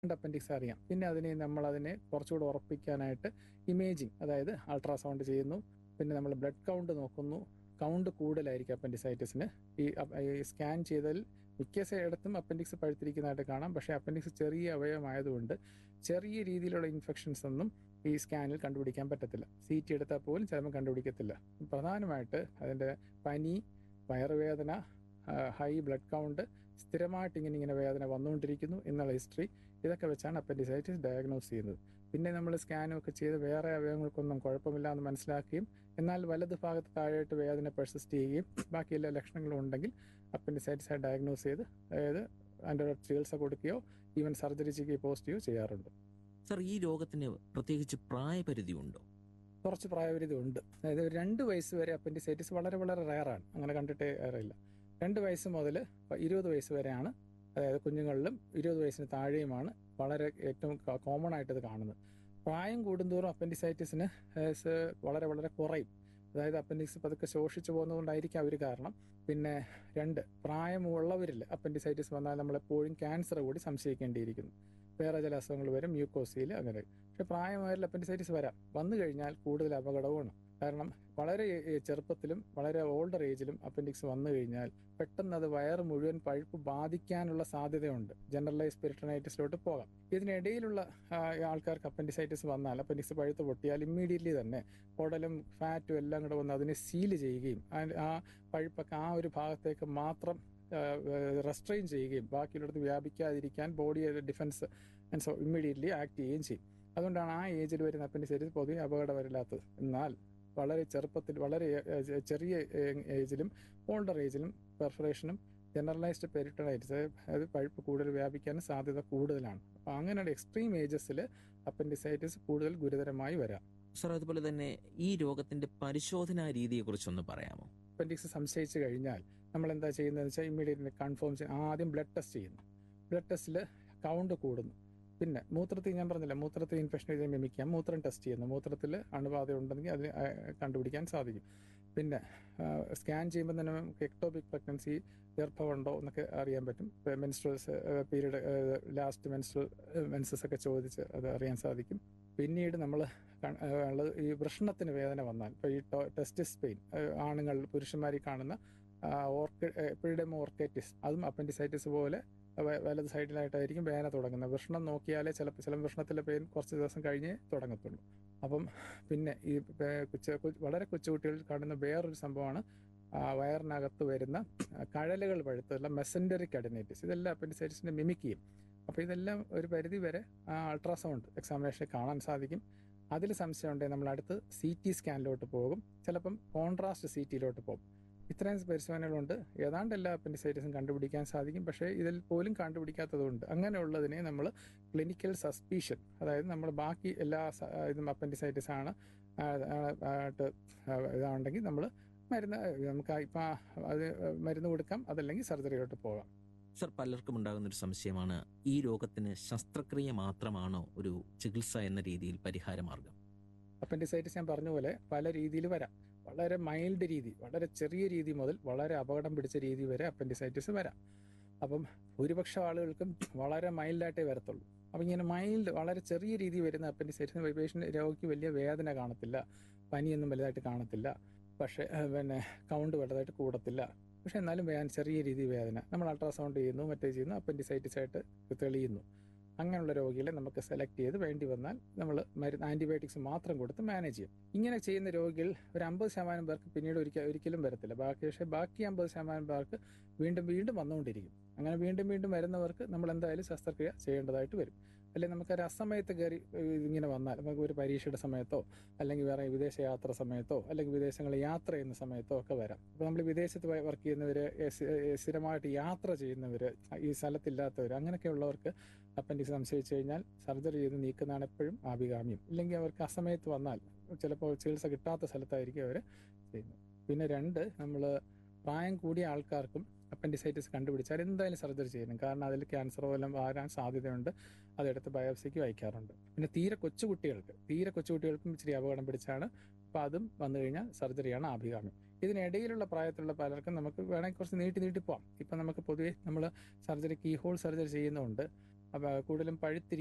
appendix അറിയാം പിന്നെ അതിനെ നമ്മൾ അതിനെ കുറച്ചുകൂടെ ഉറപ്പിക്കാനായിട്ട് ഇമേജിങ് അതായത് അൾട്രാസൗണ്ട് ചെയ്യുന്നു പിന്നെ നമ്മൾ ബ്ലഡ് കൗണ്ട് നോക്കുന്നു കൗണ്ട് കൂടുതലായിരിക്കും അപ്പൻഡിസൈറ്റിസിന് ഈ അപ്- ഈ സ്കാൻ ചെയ്തതിൽ മിക്ക ഇടത്തും അപ്പൻഡിക്സ് പഴുത്തിരിക്കുന്നതായിട്ട് കാണാം പക്ഷേ അപ്പൻഡിക്സ് ചെറിയ അവയവമായതുകൊണ്ട് ചെറിയ രീതിയിലുള്ള ഇൻഫെക്ഷൻസ് ഒന്നും ഈ സ്കാനിൽ കണ്ടുപിടിക്കാൻ പറ്റത്തില്ല സി ടി എടുത്താൽ പോലും ചിലപ്പോൾ കണ്ടുപിടിക്കത്തില്ല പ്രധാനമായിട്ട് അതിൻ്റെ പനി വയറുവേദന ഹൈ ബ്ലഡ് കൗണ്ട് സ്ഥിരമായിട്ട് ഇങ്ങനെ ഇങ്ങനെ വേദന വന്നുകൊണ്ടിരിക്കുന്നു എന്നുള്ള ഹിസ്റ്ററി ഇതൊക്കെ വെച്ചാണ് അപ്പൻഡിസൈറ്റിസ് ഡയഗ്നോസ് ചെയ്യുന്നത് പിന്നെ നമ്മൾ സ്കാനും ഒക്കെ ചെയ്ത് വേറെ അവയവങ്ങൾക്കൊന്നും കുഴപ്പമില്ല എന്ന് മനസ്സിലാക്കുകയും എന്നാൽ വലത് ഭാഗത്ത് താഴെയായിട്ട് വേദന പെർസിസ്റ്റ് ചെയ്യുകയും ബാക്കി എല്ലാ ലക്ഷണങ്ങളും ഉണ്ടെങ്കിൽ അപ്പൻഡിസൈറ്റിസ് ആയി ഡയഗ്നോസ് ചെയ്ത് അതായത് അതിൻ്റെ ഒരു ചികിത്സ കൊടുക്കുകയോ ഈവൻ സർജറി ചെയ്യുകയോ പോസ്റ്റുകയോ ചെയ്യാറുണ്ട് സർ ഈ രോഗത്തിന് പ്രത്യേകിച്ച് പ്രായപരിധി ഉണ്ടോ കുറച്ച് പ്രായപരിധി ഉണ്ട് അതായത് ഒരു രണ്ട് വയസ്സ് വരെ അപ്പൻഡിസൈറ്റിസ് വളരെ വളരെ റയറാണ് അങ്ങനെ കണ്ടിട്ടേ അറിയില്ല രണ്ട് വയസ്സ് മുതൽ ഇരുപത് വയസ്സ് വരെയാണ് അതായത് കുഞ്ഞുങ്ങളിലും ഇരുപത് വയസ്സിന് താഴെയുമാണ് വളരെ ഏറ്റവും കോമൺ ആയിട്ട് ഇത് കാണുന്നത് പ്രായം കൂടുന്തോറും അപ്പൻഡിസൈറ്റിസിന് ഏസ് വളരെ വളരെ കുറയും അതായത് അപ്പൻഡിക്സ് പതുക്കെ ശോഷിച്ചു പോകുന്നതുകൊണ്ടായിരിക്കും അവർ കാരണം പിന്നെ രണ്ട് പ്രായമുള്ളവരിൽ അപ്പൻഡിസൈറ്റിസ് വന്നാൽ നമ്മളെപ്പോഴും ക്യാൻസർ കൂടി സംശയിക്കേണ്ടിയിരിക്കുന്നു വേറെ ചില അസുഖങ്ങൾ വരും മ്യൂക്കോസിയിൽ അങ്ങനെ പക്ഷെ പ്രായമായവരിൽ അപ്പൻഡിസൈറ്റിസ് വരാം വന്നു കഴിഞ്ഞാൽ കൂടുതൽ അപകടവുമാണ് കാരണം വളരെ ഏ, ചെറുപ്പത്തിലും വളരെ ഓൾഡർ ഏജിലും അപ്പൻഡിക്സ് വന്നു കഴിഞ്ഞാൽ പെട്ടെന്ന് അത് വയറ് മുഴുവൻ പഴുപ്പ് ബാധിക്കാനുള്ള സാധ്യതയുണ്ട് ജനറലൈസ് പെരിട്ടനൈറ്റിസിലോട്ട് പോകാം ഇതിനിടയിലുള്ള ആ, ആൾക്കാർക്ക് അപ്പൻഡിസൈറ്റിസ് വന്നാൽ അപ്പൻഡിക്സ് പഴുത്ത് പൊട്ടിയാൽ ഇമ്മീഡിയറ്റ്ലി തന്നെ കുടലും ഫാറ്റും എല്ലാം കൂടെ വന്ന് അതിനെ സീൽ ചെയ്യുകയും ആ- ആ പഴുപ്പൊക്കെ ആ ഒരു ഭാഗത്തേക്ക് മാത്രം റെസ്ട്രെയിൻ ചെയ്യുകയും ബാക്കിയുള്ളിടത്ത് വ്യാപിക്കാതിരിക്കാൻ body defence so immediately act ചെയ്യുകയും ചെയ്യും അതുകൊണ്ടാണ് ആ ഏജിൽ വരുന്ന അപ്പൻഡിസൈറ്റിസ് പൊതുവെ അപകടമില്ലാത്തത് എന്നാൽ വളരെ ചെറുപ്പത്തിൽ വളരെ ഏ- ചെറിയ ഏജിലും ഓൾഡർ ഏജിലും പെർഫറേഷനും ജനറലൈസ്ഡ് പെരിട്ടണൈറ്റിസ് അതായത് പഴുപ്പ് കൂടുതൽ വ്യാപിക്കാൻ സാധ്യത കൂടുതലാണ് അപ്പോൾ അങ്ങനെയുള്ള എക്സ്ട്രീം ഏജസിൽ അപ്പൻഡിസൈറ്റിസ് കൂടുതൽ ഗുരുതരമായി വരാം സർ അതുപോലെ തന്നെ ഈ രോഗത്തിന്റെ പരിശോധനാ രീതിയെക്കുറിച്ചൊന്ന് പറയാമോ അപ്പൻഡിക്സ് സംശയിച്ചു കഴിഞ്ഞാൽ നമ്മൾ എന്താ ചെയ്യുന്നതെന്ന് വെച്ചാൽ ഇമ്മീഡിയറ്റ് കൺഫേം ചെയ്യും ആദ്യം ബ്ലഡ് ടെസ്റ്റ് ചെയ്യുന്നു ബ്ലഡ് ടെസ്റ്റിൽ കൗണ്ട് കൂടുന്നു പിന്നെ മൂത്രത്തിൽ ഞാൻ പറഞ്ഞില്ല മൂത്രത്തിൽ ഇൻഫെക്ഷൻ ചെയ്ത് മിമിക്കാം മൂത്രം ടെസ്റ്റ് ചെയ്യുന്നു മൂത്രത്തിൽ അണുബാധ ഉണ്ടെങ്കിൽ അതിന് ആ, കണ്ടുപിടിക്കാൻ സാധിക്കും പിന്നെ സ്കാൻ ചെയ്യുമ്പോൾ തന്നെ നമുക്ക് എക്ടോപിക് പ്രഗ്നൻസി ഗർഭമുണ്ടോ എന്നൊക്കെ അറിയാൻ പറ്റും menstruals period last menstrual menses ഒക്കെ ചോദിച്ച് അത് അറിയാൻ സാധിക്കും പിന്നീട് നമ്മൾ ഉള്ളത് ഈ വൃഷണത്തിന് വേദന വന്നാൽ ഇപ്പോൾ ഈ ടെസ്റ്റിസ് പെയിൻ ആണുങ്ങൾ പുരുഷന്മാരിൽ കാണുന്ന ഓർക്ക എപ്പിഡമോ ഓർക്കൈറ്റിസ് അതും അപ്പൻഡിസൈറ്റിസ് പോലെ വ- വലത് സൈഡിലായിട്ടായിരിക്കും വേദന തുടങ്ങുന്നത് വൃഷണം നോക്കിയാലേ ചിലപ്പോൾ ചില വൃഷണത്തിലെ പെയിൻ കുറച്ച് ദിവസം കഴിഞ്ഞേ തുടങ്ങത്തുള്ളൂ അപ്പം പിന്നെ ഈ പേ- കൊച്ചു- കൊച്ചു- വളരെ കൊച്ചുകുട്ടികളിൽ കാണുന്ന വേറൊരു സംഭവമാണ് ആ, വയറിനകത്ത് വരുന്ന കഴലുകൾ പഴുത്തുള്ള മെസൻഡറിക് അഡിനൈറ്റിസ് ഇതെല്ലാം അപ്പൻഡിസൈറ്റിസിനെ മിമിക് ചെയ്യും അപ്പോൾ ഇതെല്ലാം ഒരു പരിധി വരെ അൾട്രാസൗണ്ട് എക്സാമിനേഷനിൽ കാണാൻ സാധിക്കും അതിൽ സംശയം ഉണ്ടെങ്കിൽ നമ്മൾ അടുത്ത് സി ടി സ്കാനിലോട്ട് പോകും ചിലപ്പം കോൺട്രാസ്റ്റ് സി ടിയിലോട്ട് പോകും ഇത്രയും പരിശോധനകളുണ്ട് ഏതാണ്ട് എല്ലാ അപ്പൻഡിസൈറ്റിസും കണ്ടുപിടിക്കാൻ സാധിക്കും പക്ഷേ ഇതിൽ പോലും കണ്ടുപിടിക്കാത്തതുണ്ട് അങ്ങനെയുള്ളതിനെ നമ്മൾ ക്ലിനിക്കൽ സസ്പീഷൻ അതായത് നമ്മൾ ബാക്കി എല്ലാ സ- ഇതും അപ്പൻഡിസൈറ്റിസ് ആണ് ആ, ആ, ആയിട്ട് ഇതാണെങ്കിൽ നമ്മൾ മരുന്ന് നമുക്ക് ഇപ്പം അത് മരുന്ന് കൊടുക്കാം അതല്ലെങ്കിൽ സർജറിയിലോട്ട് പോകാം സർ പലർക്കും ഉണ്ടാകുന്ന ഒരു സംശയമാണ് ഈ രോഗത്തിന് ശസ്ത്രക്രിയ മാത്രമാണോ ഒരു ചികിത്സ എന്ന രീതിയിൽ പരിഹാര മാർഗം അപ്പൻഡിസൈറ്റിസ് ഞാൻ പറഞ്ഞ പോലെ പല രീതിയിൽ വരാം വളരെ മൈൽഡ് രീതി വളരെ ചെറിയ രീതി മുതൽ വളരെ അപകടം പിടിച്ച രീതി വരെ അപ്പൻഡിസൈറ്റിസ് വരാം അപ്പം ഭൂരിപക്ഷം ആളുകൾക്കും വളരെ മൈൽഡായിട്ടേ വരത്തുള്ളൂ അപ്പം ഇങ്ങനെ മൈൽഡ് വളരെ ചെറിയ രീതി വരുന്ന അപ്പൻഡിസൈറ്റിസ് പേഷ്യൻ്റ് രോഗിക്ക് വലിയ വേദന കാണത്തില്ല പനിയൊന്നും വലുതായിട്ട് കാണത്തില്ല പക്ഷേ ഏഹ്, പിന്നെ കൗണ്ട് വലുതായിട്ട് കൂടത്തില്ല പക്ഷെ എന്നാലും വേദന ചെറിയ രീതി വേദന നമ്മൾ അൾട്രാസൗണ്ട് ചെയ്യുന്നു മറ്റേ ചെയ്യുന്നു അപ്പൻഡിസൈറ്റിസ് ആയിട്ട് തെളിയുന്നു അങ്ങനെയുള്ള രോഗികളെ നമുക്ക് സെലക്ട് ചെയ്ത് വേണ്ടി വന്നാൽ നമ്മൾ മരുന്ന് ആന്റിബയോട്ടിക്സ് മാത്രം കൊടുത്ത് മാനേജ് ചെയ്യും ഇങ്ങനെ ചെയ്യുന്ന രോഗികൾ ഒരു അമ്പത് ശതമാനം പേർക്ക് പിന്നീട് ഒരിക്കൽ ഒരിക്കലും വരത്തില്ല ബാക്കി പക്ഷേ ബാക്കി അമ്പത് ശതമാനം പേർക്ക് വീണ്ടും വീണ്ടും വന്നുകൊണ്ടിരിക്കും അങ്ങനെ വീണ്ടും വീണ്ടും വരുന്നവർക്ക് നമ്മൾ എന്തായാലും ശസ്ത്രക്രിയ ചെയ്യേണ്ടതായിട്ട് വരും അല്ലെങ്കിൽ നമുക്ക് ഒരു അസമയത്ത് കയറി ഏഹ്, ഇതിങ്ങനെ വന്നാൽ നമുക്ക് ഒരു പരീക്ഷയുടെ സമയത്തോ അല്ലെങ്കിൽ വേറെ വിദേശ യാത്ര സമയത്തോ അല്ലെങ്കിൽ വിദേശങ്ങളിൽ യാത്ര ചെയ്യുന്ന സമയത്തോ ഒക്കെ വരാം അപ്പോൾ നമ്മൾ വിദേശത്ത് വർക്ക് ചെയ്യുന്നവര് ഏഹ്, സ്ഥി- ഏഹ്, സ്ഥിരമായിട്ട് യാത്ര ചെയ്യുന്നവര് ഈ സ്ഥലത്തില്ലാത്തവർ അങ്ങനെയൊക്കെയുള്ളവർക്ക് അപ്പൻഡിക്സ് സംശയിച്ചു കഴിഞ്ഞാൽ സർജറി ചെയ്ത് നീക്കുന്നതാണ് എപ്പോഴും ആഭികാമ്യം ഇല്ലെങ്കിൽ അവർക്ക് അസമയത്ത് വന്നാൽ ചിലപ്പോൾ ചികിത്സ കിട്ടാത്ത സ്ഥലത്തായിരിക്കും അവർ ചെയ്യുന്നത് പിന്നെ രണ്ട് നമ്മൾ പ്രായം കൂടിയ ആൾക്കാർക്കും അപ്പൻഡിസൈറ്റിസ് കണ്ടുപിടിച്ചാൽ എന്തായാലും സർജറി ചെയ്യണം കാരണം അതിൽ ക്യാൻസർ പോലും വരാൻ സാധ്യതയുണ്ട് അതെടുത്ത് ബയോപ്സിക്ക് വയ്ക്കാറുണ്ട് പിന്നെ തീരെ കൊച്ചുകുട്ടികൾക്ക് തീരെ കൊച്ചുകുട്ടികൾക്കും ഇച്ചിരി അപകടം പിടിച്ചാണ് അപ്പോൾ അതും വന്നു കഴിഞ്ഞാൽ സർജറിയാണ് ആഭികാമ്യം ഇതിനിടയിലുള്ള പ്രായത്തിലുള്ള പലർക്കും നമുക്ക് വേണമെങ്കിൽ കുറച്ച് നീട്ടി നീട്ടി പോവാം ഇപ്പം നമുക്ക് പൊതുവേ നമ്മൾ സർജറി കീ ഹോൾ സർജറി ചെയ്യുന്നുണ്ട് അപ്പോൾ കൂടുതലും പഴുത്തിരി